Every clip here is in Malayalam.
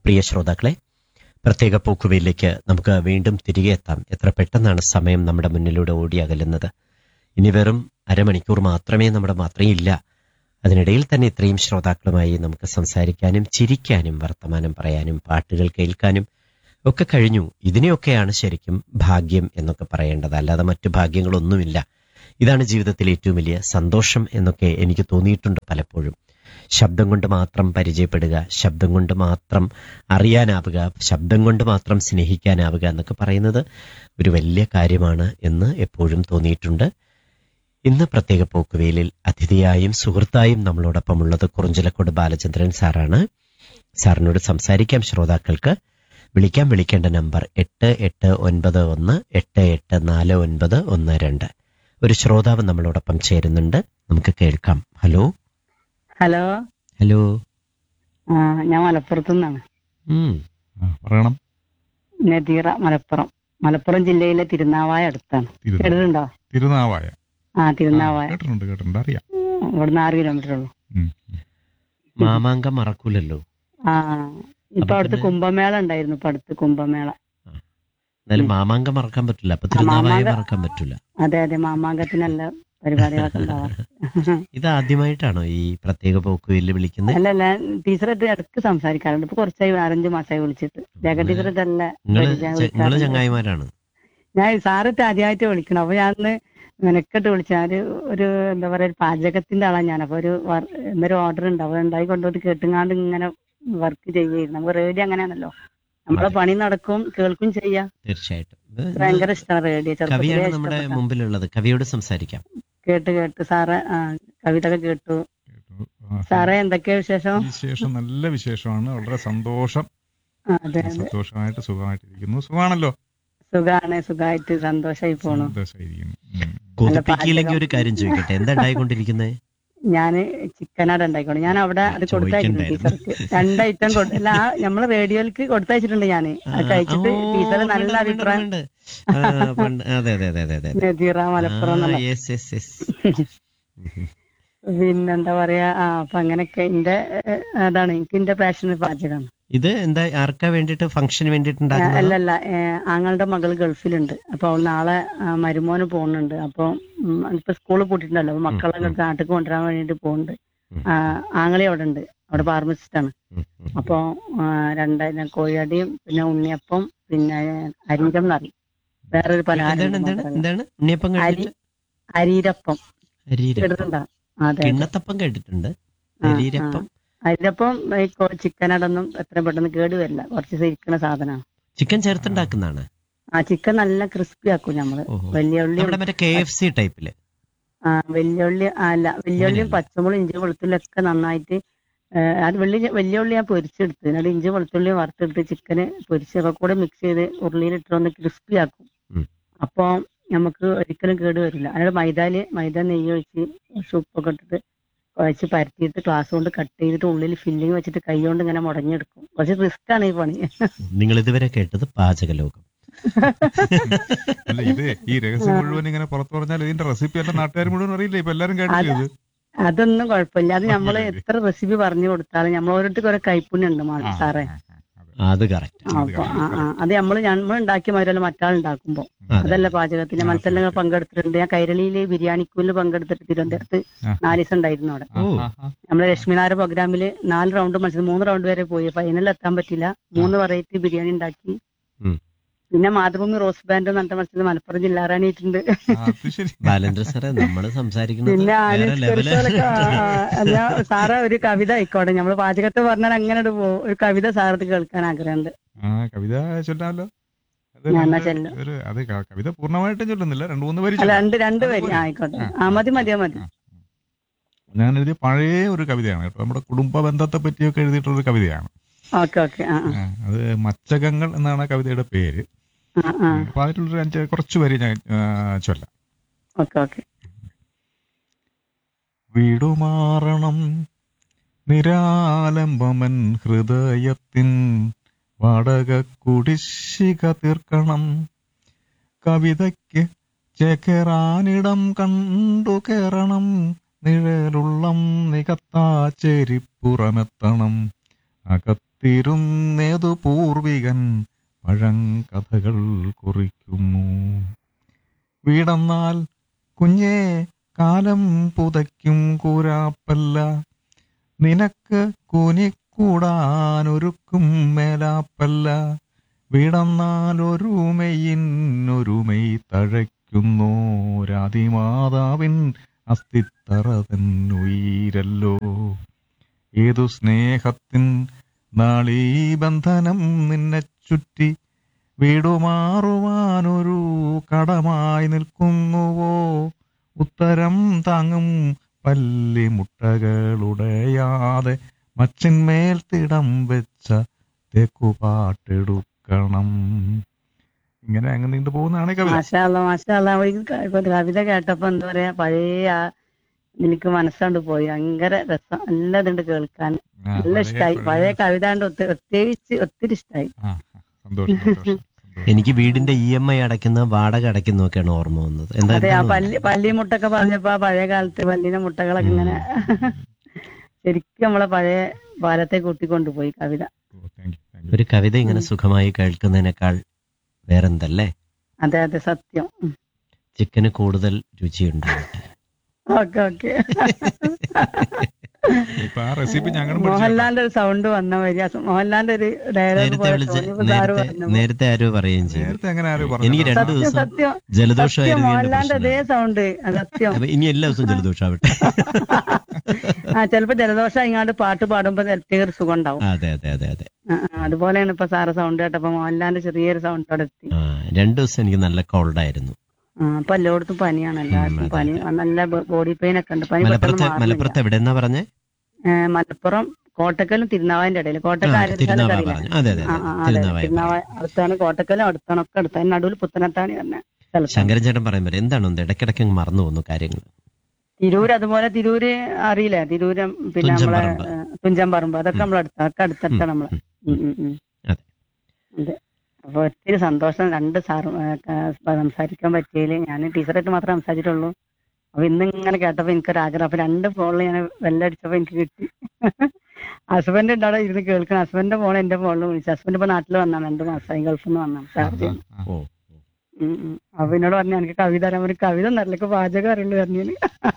പ്രിയ ശ്രോതാക്കളെ പ്രത്യേക പോക്കുവയിലേക്ക് നമുക്ക് വീണ്ടും തിരികെ എത്താം എത്ര പെട്ടെന്നാണ് സമയം നമ്മുടെ മുന്നിലൂടെ ഓടി അകലുന്നത് ഇനി വെറും അരമണിക്കൂർ മാത്രമേ നമ്മുടെ മാത്രമേ ഇല്ല അതിനിടയിൽ തന്നെ ഇത്രയും ശ്രോതാക്കളുമായി നമുക്ക് സംസാരിക്കാനും ചിരിക്കാനും വർത്തമാനം പറയാനും പാട്ടുകൾ കേൾക്കാനും ഒക്കെ കഴിഞ്ഞു ഇതിനെയൊക്കെയാണ് ശരിക്കും ഭാഗ്യം എന്നൊക്കെ പറയേണ്ടത് അല്ലാതെ മറ്റു ഭാഗ്യങ്ങളൊന്നുമില്ല ഇതാണ് ജീവിതത്തിലെ ഏറ്റവും വലിയ സന്തോഷം എന്നൊക്കെ എനിക്ക് തോന്നിയിട്ടുണ്ട് പലപ്പോഴും ശബ്ദം കൊണ്ട് മാത്രം പരിചയപ്പെടുക ശബ്ദം കൊണ്ട് മാത്രം അറിയാനാവുക ശബ്ദം കൊണ്ട് മാത്രം സ്നേഹിക്കാനാവുക എന്നൊക്കെ പറയുന്നത് ഒരു വലിയ കാര്യമാണ് എന്ന് എപ്പോഴും തോന്നിയിട്ടുണ്ട് ഇന്ന് പ്രത്യേക പോക്കുവേലിൽ അതിഥിയായും സുഹൃത്തായും നമ്മളോടൊപ്പമുള്ളത് കുറുഞ്ചലക്കോട് ബാലചന്ദ്രൻ സാറാണ് സാറിനോട് സംസാരിക്കാം ശ്രോതാക്കൾക്ക് വിളിക്കാൻ വിളിക്കേണ്ട നമ്പർ എട്ട് എട്ട് ഒൻപത് ഒന്ന് എട്ട് എട്ട് നാല് ഒൻപത് ഒന്ന് രണ്ട് ഒരു ശ്രോതാവ് നമ്മളോടൊപ്പം ചേരുന്നുണ്ട് നമുക്ക് കേൾക്കാം ഹലോ ഹലോ ഹലോ ആ ഞാൻ മലപ്പുറത്തു നിന്നാണ് ഉം ആ, പറയണം നദീറ മലപ്പുറം മലപ്പുറം ജില്ലയിലെ തിരുനാവായ അടുത്താണ് തിരുനാ- കേട്ടിട്ടുണ്ടോ തിരുനാവായ ആ തിരുനാവായ കേട്ടിട്ടുണ്ട് കേട്ടിട്ടുണ്ട് അറിയാം ഇവിടുന്ന് ആറ് കിലോമീറ്റർ ഉള്ളൂ ഉം. മാമാങ്കം മറക്കൂലല്ലോ ആ ഇപ്പൊ അപ്പൊ അവിടുത്തെ പിന്നെ- കുംഭമേള ഉണ്ടായിരുന്നു ഇപ്പൊ അടുത്ത് കുംഭമേള എന്നാലും മാമാങ്കം മറക്കാൻ പറ്റില്ല അപ്പൊ തിരുനാവായ മാമാങ്കം- മറക്കാൻ പറ്റില്ല അതെ അതെ മാമാങ്കത്തിനല്ല പരിപാടികളൊക്കെ ഉണ്ടാവാറ് ഇത് ആദ്യമായിട്ടാണോ ഈ പ്രത്യേക പോക്കുവെല്ല് വിളിക്കുന്നത് അല്ല അല്ല ടീച്ചറായിട്ട് ഇടക്ക് സംസാരിക്കാറുണ്ട് ഇപ്പൊ കുറച്ചായി അഞ്ചു മാസമായി വിളിച്ചിട്ട് ജഗ ടീച്ചർ ഇതല്ല നിങ്ങള് പരിചയം ചെ- നിങ്ങള് വിളിക്കാറുണ്ട്. ചങ്ങായിമാരാണ് ഞാൻ സാറിട്ട് ആദ്യമായിട്ട് വിളിക്കണം അപ്പൊ ഞാൻ അന്ന് മെനക്കെട്ട് വിളിച്ച ഒരു ഒരു എന്താ പറയാ ഒരു പാചകത്തിന്റെ ആളാണ് ഞാൻ അപ്പൊ ഒരു വർ- എന്നൊരു ഓർഡർ ഉണ്ട് അപ്പൊ ഉണ്ടായി കൊണ്ടുപോയിട്ട് കേട്ടുങ്ങാണ്ട് ഇങ്ങനെ വർക്ക് ചെയ്യായിരുന്നു നമുക്ക് റേഡിയോ അങ്ങനെയാണല്ലോ നമ്മളെ അതെ. പണി നടക്കും കേൾക്കും ചെയ്യാം തീർച്ചയായിട്ടും ഇത് ഭയങ്കര ഇഷ്ടമാണ് റേഡിയോ കവിയാണ് ചെറുപ്പത്തിലേ നമ്മുടെ ഇഷ്ടപ്പെട്ട. മുമ്പിലുള്ളത് കവിയോട് സംസാരിക്കാം കേട്ട് കേട്ട് സാറ് ആ കവിത ഒക്കെ കേട്ടു കേട്ടു. ആ, സാറേ എന്തൊക്കെയാ വിശേഷം വിശേഷം നല്ല വിശേഷമാണ് വളരെ സന്തോഷം ആ, അതെ അതെ സന്തോഷമായിട്ട് സുഖമായിട്ടിരിക്കുന്നു സുഖമാണല്ലോ സുഖാണ് സുഖമായിട്ട് സന്തോഷമായി പോണു സന്തോഷമായിരിക്കുന്നു ഉം. കൊതിപ്പിക്കില്ലെങ്കിൽ ഒരു കാര്യം ചോദിക്കട്ടെ എന്താ ഉണ്ടായിക്കൊണ്ടിരിക്കുന്നത് ഞാന് ചിക്കനാട് ഉണ്ടായിക്കോളൂ ഞാൻ അവിടെ അത് കൊടുത്തയച്ചിട്ടുണ്ട് ചോദിക്കണ്ടായിരുന്നു. ടീച്ചർക്ക് രണ്ട് ഐറ്റം കൊടു അല്ല ആ നമ്മളെ റേഡിയോയിലേക്ക് കൊടുത്തയച്ചിട്ടുണ്ട് ഞാന് അത് കഴിച്ചിട്ട് ടീച്ചർ നല്ല അഭിപ്രായം അതെ അതെ അതെ അതെ അതെ നദീറ മലപ്പുറം എന്നുള്ള യെസ് യെസ് യെസ് പിന്നെന്താ പറയാ ആ അപ്പൊ അങ്ങനെയൊക്കെ എന്റെ ഏഹ്, അതാണ് എനിക്ക് എന്റെ പാഷൻ പാചകമാണ് ഇത് എന്താ ആർക്കാ വേണ്ടിട്ട് ഫംഗ്ഷന് വേണ്ടിട്ട് ഏഹ്, ഉണ്ടാക്കുന്നത് അല്ലല്ല ഏഹ്, ആങ്ങളുടെ മകൾ ഗൾഫിലുണ്ട് അപ്പൊ അവൾ നാളെ ആ, മരുമോന് പോകുന്നുണ്ട് അപ്പൊ ഉം, ഇപ്പൊ സ്കൂള് പൂട്ടിട്ടുണ്ടല്ലോ അപ്പൊ മക്കളെ ഉം, ഉം. നാട്ടിൽ കൊണ്ടുവരാൻ വേണ്ടിട്ട് പോകുന്നുണ്ട് ഉം. ആ, ആങ്ങളി അവിടെ ഉണ്ട് അവിടെ ഫാർമസിസ്റ്റ് ആണ് അപ്പൊ ആ, രണ്ടായിരം കോഴിയടിയും പിന്നെ ഉണ്ണിയപ്പം പിന്നെ അരീരം എന്നറിയും വേറൊരു പലഹാരം എന്താണ് ഉണ്ട് എന്താണ് മാത്രമല്ല. എന്താണ് ഉണ്ണിയപ്പം കേട്ടിട്ട് അരീരപ്പം അരീരപ്പം കേട്ടിട്ടുണ്ടോ അതെ കിണ്ണത്തപ്പം കേട്ടിട്ടുണ്ട് ആ, അരീരപ്പം അരിരപ്പം ഈ ചിക്കൻ അടൊന്നും എത്ര പെട്ടെന്ന് കേട് വരില്ല കുറച്ച് ദിവസം ഇരിക്കുന്ന സാധനമാണ് ചിക്കൻ ചേർത്തുണ്ടാക്കുന്നതാണ് ആ ചിക്കൻ നല്ല ക്രിസ്പി ആക്കും നമ്മള് ഓഹോ. വലിയ ഉള്ളിയും നമ്മുടെ മറ്റേ കെ എഫ് സി ടൈപ്പില് ആ വെല്ലുള്ളി ആ, അല്ല വെല്ലുള്ളിയും അങ്ങനെയല്ല. പച്ചമുളകും ഇഞ്ചി വെളുത്തുള്ളിയും ഒക്കെ നന്നായിട്ട് ഏ, അത് വെള്ളി വെല്ലുള്ളി ഞാൻ പൊരിച്ചെടുത്ത് എന്നിട്ട് ഇഞ്ചി വെളുത്തുള്ളിയും വറുത്തെടുത്ത് ചിക്കന് പൊരിച്ചൊക്കെ കൂടെ മിക്സ് ചെയ്ത് ഉരുളിയിലിട്ട് ഒന്ന് ക്രിസ്പി ആക്കും ഉം. അപ്പൊ നമുക്ക് ഒരിക്കലും കേട് വരില്ല അതിനോട് മൈദാല് മൈദ നെയ്യ് ഒഴിച്ച് ഉപ്പൊക്കെ ഇട്ടിട്ട് കുഴച്ച് പരത്തിയിട്ട് ഗ്ലാസ് കൊണ്ട് കട്ട് ചെയ്തിട്ട് ഉള്ളിൽ ഫില്ലിങ് വെച്ചിട്ട് കൈ കൊണ്ട് ഇങ്ങനെ മുടങ്ങിയെടുക്കും കുറച്ച് റിസ്ക് ആണ് ഈ പണി നിങ്ങൾ ഇതുവരെ കേട്ടത് പാചകലോകം അല്ല ഇത് ഈ രഹസ്യം മുഴുവൻ ഇങ്ങനെ പുറത്തു പറഞ്ഞാൽ ഇതിന്റെ റെസിപ്പി എല്ലാം നാട്ടുകാർ മുഴുവൻ അറിയില്ലേ ഇപ്പൊ എല്ലാരും കേട്ടില്ലേ ഇത് അതൊന്നും കുഴപ്പമില്ല അത് നമ്മൾ അതെ. എത്ര റെസിപ്പി പറഞ്ഞു കൊടുത്താലും നമ്മൾ ഓരോരുത്തർക്ക് ഓരോ കൈപ്പുണ്യം ഉണ്ട് മാ- ആ, സാറേ ആ, ആ, അതെ. അത് കറക്റ്റ് അത് അപ്പൊ ആ ആ അത് നമ്മൾ നമ്മൾ ഉണ്ടാക്കിയ മാതിരല്ല മറ്റാൾ ഉണ്ടാക്കുമ്പോ അതല്ല പാചകത്തിന്റെ ആ, മത്സരങ്ങൾ അതെ. പങ്കെടുത്തിട്ടുണ്ട് ഞാൻ കൈരളിയില് ബിരിയാണിക്കൂലിൽ പങ്കെടുത്തിട്ട് തിരുവനന്തപുരത്ത് ആ. നാല് ദിവസം ഉണ്ടായിരുന്നു അവിടെ ആ, ഓ. ആ, ആ. നമ്മളെ ലക്ഷ്മിനാര പ്രോഗ്രാമില് നാല് റൗണ്ട് മത്സരം മൂന്ന് റൗണ്ട് വരെ പോയി ഫൈനലിൽ എത്താൻ പറ്റില്ല മൂന്ന് വെറൈറ്റി ബിരിയാണി ഉണ്ടാക്കി ഉം. പിന്നെ മാതൃഭൂമി റോസ് ബാൻഡ് എന്ന് പറഞ്ഞ മത്സരം മലപ്പുറം ജില്ലാറാണിയിട്ടുണ്ട് ആ, അത് ശരി ബാലേന്ദ്ര സാറേ നമ്മള് സംസാരിക്കുന്നത് പിന്നെ വേറെ ലെവല് അനുസ്കരിച്ചവരൊക്കെ ആ, ആ, ഞാൻ സാറ് ഒരു കവിത ആയിക്കോട്ടെ നമ്മള് പാചകത്തെ പറഞ്ഞാൽ അങ്ങനെ ഒരു പോ- ഒരു കവിത സാറത്ത് കേൾക്കാൻ ആഗ്രഹമുണ്ട് ആ കവിത ചൊല്ലാമല്ലോ അത് ഞാൻ എന്നാ രണ്ട് ചൊല്ലാം. ഒരു അത് ക- കവിത പൂർണ്ണമായിട്ടും ചൊല്ലുന്നില്ല രണ്ടു മൂന്ന് വരി അല്ല ചൊല്ലാം. രണ്ട് രണ്ട് വരി അതുപോലെ. ആയിക്കോട്ടെ ആ. ആ മതി മതിയോ മതി ആ. ഞാൻ എഴുതിയ പഴയ ഒരു കവിതയാണ് കേട്ടോ നമ്മുടെ കുടുംബ ബന്ധത്തെ പറ്റിയൊക്കെ എഴുതിയിട്ടുള്ള ഒരു കവിതയാണ് ഓക്കെ ഓക്കെ ആ ആ, ആ, അത് മച്ചകങ്ങൾ എന്നാണ് ആ കവിതയുടെ പേര് ആ ആ അപ്പൊ അതിലുള്ളൊരു അഞ്ച് കുറച്ച് വരി ഞാൻ ആ, ചൊല്ലാം ഓക്കെ ഓക്കെ വിടുമാറണം നിരാലംബമൻ ഹൃദയത്തിൻ വടക കുടിശ്ശിക തീർക്കണം കവിതയ്ക്ക് ചേക്കേറാനിടം കണ്ടു കേറണം നിഴലുള്ളം നികത്താ ചെരിപ്പുറമെത്തണം അകത്തി കേട്ടിരുന്നേതു പൂർവികൻ പഴങ്കഥകൾ കുറിക്കുന്നു വീടെന്നാൽ കുഞ്ഞേ കാലം പുതയ്ക്കും കൂരാപ്പല്ല നിനക്ക് കൂനിക്കൂടാനൊരുക്കും മേലാപ്പല്ല വീടെന്നാൽ ഒരുമയിന്നൊരുമൈ തഴയ്ക്കുന്നു രാതിമാതാവിൻ അസ്ഥിത്തറ തന്നുയരല്ലോ ഏതു സ്നേഹത്തിൻ നാളീ ബന്ധനം നിന്നെ ചുറ്റി വീടുമാറുവാനൊരു കടമായി നിൽക്കുന്നുവോ ഉത്തരം താങ്ങും പല്ലിമുട്ടകളുടയാതെ മച്ചിന്മേൽ തിടം വെച്ച തെക്കുപാട്ടെടുക്കണം ഇങ്ങനെ അങ്ങ് നീണ്ടു പോകുന്നതാണ് ഈ കവിത മാഷാല്ല മാഷാല്ല കവിത കേട്ടപ്പോ എന്താ പറയാ പഴയ ആ എനിക്ക് മനസ്സാണ്ട് പോയി ഭയങ്കര രസം നല്ല ഇതുണ്ട് കേൾക്കാൻ ആ, നല്ല പഴയ- ഇഷ്ടായി പഴയ കവിത കൊണ്ട് ഒത്തി- പ്രത്യേകിച്ച് ഒത്തിരി ഇഷ്ടായി ആ, സന്തോഷം സന്തോഷം സന്തോഷം. എനിക്ക് വീടിന്റെ ഇ എം ഐ അടയ്ക്കുന്ന വാടക അടയ്ക്കുന്നൊക്കെയാണ് ഓർമ്മ വന്നത് എന്താ അതെ ആ എന്താണ് പല്ലി പല്ലി മുട്ടൊക്കെ പറഞ്ഞപ്പോ ആ പഴയ കാലത്ത് പല്ലിന്റെ മുട്ടകളൊക്കെ ഇങ്ങനെ ശരിക്കും നമ്മളെ പഴയ പാലത്തെ കൂട്ടിക്കൊണ്ടുപോയി കവിത ഓ, thank you, thank you. ഒരു കവിത ഇങ്ങനെ സുഖമായി കേൾക്കുന്നതിനേക്കാൾ വേറെന്തല്ലേ അതെ അതെ സത്യം ചിക്കന് കൂടുതൽ രുചിയുണ്ടാവട്ടെ ഓക്കെ ഓക്കെ ഇപ്പൊ ആ റെസിപ്പി ഞങ്ങളും പഠിച്ചു മോഹൻലാലിന്റെ ഒരു സൗണ്ട് വന്ന വരിക മോഹൻലാലിന്റെ ഒരു ഡയലോഗ് നേരത്തെ പോലെ വിളിച്ച് തോന്നിയപ്പോ സാറ് നേരത്തെ പറഞ്ഞു നേരത്തെ ആരോ പറയുകയും ചെയ്തു നേരത്തെ അങ്ങനെ ആരും എനിക്ക് പറഞ്ഞു രണ്ട് സത്യം ദിവസം സത്യം സത്യം ജലദോഷമായിരുന്നു എന്റെ മോഹൻലാലിന്റെ അതേ പ്രശ്നം സൗണ്ട് സത്യം അപ്പൊ ഇനി എല്ലാ ദിവസവും ജലദോഷമാവട്ടെ ആ ചിലപ്പോ ജലദോഷം ഇങ്ങാണ്ട് പാട്ട് പാടുമ്പോ പ്രത്യേക ഒരു സുഖം ഉണ്ടാവും അതെ അതെ അതെ അതെ ആ, ആ, അതുപോലെയാണ് ഇപ്പൊ സാറ് സൗണ്ട് കേട്ടപ്പോ മോഹൻലാലിന്റെ ചെറിയൊരു സൗണ്ട് അവിടെ എത്തി ആ രണ്ടു ദിവസം എനിക്ക് നല്ല കോൾഡായിരുന്നു ആ, ഇപ്പൊ എല്ലായിടത്തും പനിയാണ് എല്ലാവർക്കും അതെ, പനി നല്ല ബോഡി പെയിൻ ഒക്കെ ഉണ്ട് പനി പെട്ടെന്ന് മലപ്പുറത്ത് മാറുന്നില്ല. മലപ്പുറത്ത് എവിടെന്നാ പറഞ്ഞേ ഏ, മലപ്പുറം കോട്ടക്കലും തിരുനാവായന്റെ ഇടയിൽ ആ, കോട്ടക്കൽ ആര്യശാലൊക്കെ തിരുനാവായ അറിയില്ലേ? പറഞ്ഞു അതെ അതെ ആ, അതെ ആ, അതെ തിരുനാവായ തിരുനാവായ അടുത്താണ് കോട്ടക്കലും അടുത്താണ് ഒക്കെ അടുത്ത് അതിന് നടുവിൽ പുത്തനത്താണി തന്നെ സ്ഥലത്ത് ശങ്കരൻ ചേട്ടൻ പറയുമ്പോൾ എന്താണ് ഒന്ന് ഇടയ്ക്കിടയ്ക്ക് അങ്ങ് മറന്നു പോകുന്നു കാര്യങ്ങൾ തിരൂര് അതുപോലെ തിരൂര് അറിയില്ലേ തിരൂര് പിന്നെ നമ്മളെ തുഞ്ചൻപറമ്പ്. ഏ, തുഞ്ചൻപറമ്പ് അതൊക്കെ നമ്മളെ അടുത്ത് അതൊക്കെ അടുത്തടുത്താണ് നമ്മളെ ഉം, ഉം, ഉം, ഉം. അതെ. അതെ അപ്പൊ ഒത്തിരി സന്തോഷം രണ്ട് സാർ സംസാരിക്കാൻ പറ്റിയതില് ഞാൻ ടീച്ചറായിട്ട് മാത്രമേ സംസാരിച്ചിട്ടുള്ളൂ അപ്പൊ ഇന്ന് ഇങ്ങനെ കേട്ടപ്പോ എനിക്കൊരു ആഗ്രഹം അപ്പൊ രണ്ട് ഫോണിൽ ഞാൻ വെല്ലടിച്ചപ്പോ എനിക്ക് കിട്ടി ഹസ്ബൻഡ് ഉണ്ട് അവിടെ ഇരുന്ന് കേൾക്കണം ഹസ്ബൻഡിന്റെ ഫോൺ എന്റെ ഫോണിൽ വിളിച്ചു ഹസ്ബൻഡ് ഇപ്പൊ നാട്ടിൽ വന്നാണ് രണ്ട് മാസമായി ഗൾഫിൽ നിന്ന് വന്നാണ് ചാർജ് ഓ അപ്പൊ എന്നോട് പറഞ്ഞു എനിക്ക് കവിത തരാൻ ഒരു കവിത നല്ല പാചകം അറിയുള്ളൂ പറഞ്ഞു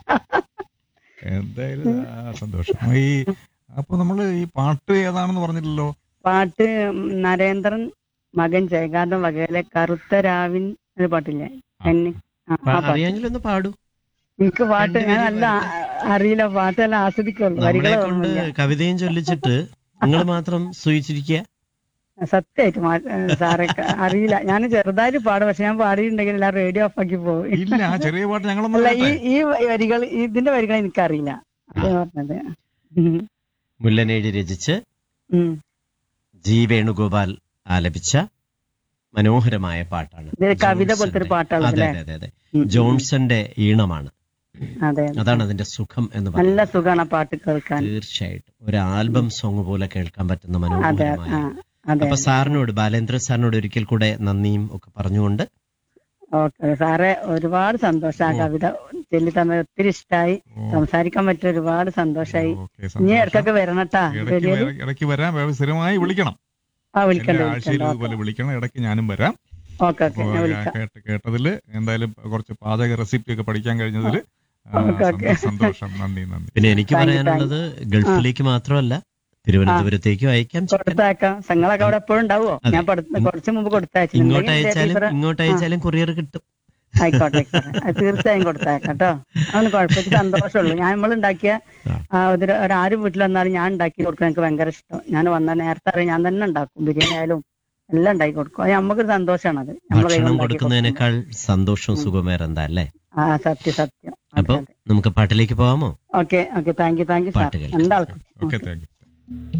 എന്തായാലും ആ, സന്തോഷം ഈ അപ്പൊ നമ്മള് ഈ പാട്ട് ഏതാണെന്ന് പറഞ്ഞില്ലല്ലോ പാട്ട് നരേന്ദ്രൻ മകൻ ജയകാന്തം വകയിലെ കറുത്ത രാവിൻ ഒരു പാട്ടില്ലേ എന്നെ ആ, ആ പാട്ട്. അറിയാമെങ്കിലൊന്ന് പാടൂ എനിക്ക് പാട്ട് രണ്ട് ഞാൻ വരി നല്ല ആ- അറിയില്ല പാട്ടെല്ലാം ആസ്വദിക്കുള്ളൂ നമ്മളെ വരികളെ കൊണ്ട് ഓർമ്മയില്ല കവിതയും ചൊല്ലിച്ചിട്ട് നിങ്ങൾ മാത്രം സൂചിച്ചിരിക്കുക സത്യമായിട്ട് മാ- ഏ, സാറെ ക- അറിയില്ല ഞാൻ ചെറുതായിട്ട് പാടും പക്ഷെ ഞാൻ പാടിയിട്ടുണ്ടെങ്കിൽ എല്ലാം റേഡിയോ ഓഫ് ആക്കി പോകും ഇല്ല ആ ചെറിയ പാട്ട് ഞങ്ങളൊന്നും അല്ല ഈ കേട്ടെ. ഈ വരികൾ ഇതിന്റെ വരികൾ എനിക്കറിയില്ല അത് പറഞ്ഞത് ഉം. മുല്ലനേഴി രചിച്ച് ഉം. ജി വേണുഗോപാൽ ആലപിച്ച മനോഹരമായ പാട്ടാണ് ഇത് കവിത പോലത്തെ ഒരു ജോൺസന്റെ- പാട്ടാണ് അതെ അല്ലേ അതെ അതെ അതെ ഉം. ജോൺസന്റെ ഈണമാണ് അതെ അതാണ് അതിന്റെ സുഖം എന്ന് നല്ല പറയുന്നത് സുഖമാണ് ആ പാട്ട് കേൾക്കാൻ തീർച്ചയായിട്ടും ഒരു ആൽബം സോങ് പോലെ കേൾക്കാൻ പറ്റുന്ന അതെ മനോഹരമായ ആ അതെ അപ്പൊ സാറിനോട് ബാലേന്ദ്ര സാറിനോട് ഒരിക്കൽ കൂടെ നന്ദിയും ഒക്കെ പറഞ്ഞുകൊണ്ട് ഓക്കെ സാറേ ഒരുപാട് സന്തോഷം ആ ഓ. കവിത ചൊല്ലി തന്നത് ഒത്തിരി ഇഷ്ടമായി ഓ, സംസാരിക്കാൻ പറ്റിയ ഒരുപാട് സന്തോഷമായി ഓക്കേ, ഇനി സന്തോഷം. ഇടക്കൊക്കെ വരണട്ടാ ഇടയ്ക്ക് റേഡിയോയിൽ വര- ഇടയ്ക്ക് വരാം വേ- സ്ഥിരമായി വിളിക്കണം ആ വിളിക്കണ്ട എല്ലാ ആഴ്ചയിലും വിളിക്കണ്ട ഇതുപോലെ വിളിക്കണം ഇടയ്ക്ക് ഞാനും വരാം ഓക്കെ ഓക്കെ അപ്പോ ഞാൻ ആ, വിളിക്കാം കേട്ട് കേട്ടതില് എന്തായാലും കുറച്ച് പാചക റെസിപ്പി ഒക്കെ പഠിക്കാൻ കഴിഞ്ഞതില് ആ, ഓക്കെ, ഓക്കെ. സന്തോഷം, സന്തോഷം നന്ദി നന്ദി പിന്നെ എനിക്ക് Thank you, പറയാനുള്ളത് ഗൾഫിലേക്ക് മാത്രമല്ല തിരുവനന്തപുരത്തേക്കും അയക്കാം ചിക്കൻ കൊടുത്തേക്കാം സംഘങ്ങളൊക്കെ അവിടെ എപ്പോഴും ഉണ്ടാവോ അതെ. ഞാൻ പഠിത്ത- കുറച്ച് മുമ്പ് ഇങ്ങോട്ട് കൊടുത്തയച്ചിട്ടുണ്ടെങ്കിൽ അയച്ചാലും ടീച്ചറ് ഇങ്ങോട്ട് അയച്ചാലും കൊറിയർ കിട്ടും ആയിക്കോട്ടെ ആയിക്കോട്ടെ. അത് തീർച്ചയായും കൊടുത്തേക്കാം കേട്ടോ അതൊന്നും കുഴപ്പമില്ല സന്തോഷമുള്ളൂ ഞാൻ നമ്മൾ ഉണ്ടാക്കിയ ആ. ആ, ഒരു ഒരു ആരും വീട്ടിൽ വന്നാലും ഞാൻ ഉണ്ടാക്കി കൊടുക്കാൻ എനിക്ക് ഭയങ്കര ഇഷ്ടം ഞാൻ വന്ന നേരത്തെ അറിയാം ഞാൻ തന്നെ ഉണ്ടാക്കും ബിരിയാണി ആയാലും എല്ലാം ഉണ്ടാക്കി കൊടുക്കും അത് നമുക്കൊരു സന്തോഷമാണ് അത് നമ്മള് കൈ ഭക്ഷണം ഉണ്ടാക്കി കൊടുക്കുന്നതിനേക്കാൾ സന്തോഷവും സുഖവും വേറെ എന്താ അല്ലേ ആ സത്യം സത്യം അപ്പൊ നമുക്ക് പാട്ടിലേക്ക് പോവാമോ okay okay thank you thank you sir പാട്ട് കേൾക്കാം. എന്താൾക്കും ഓക്കെ താങ്ക് യു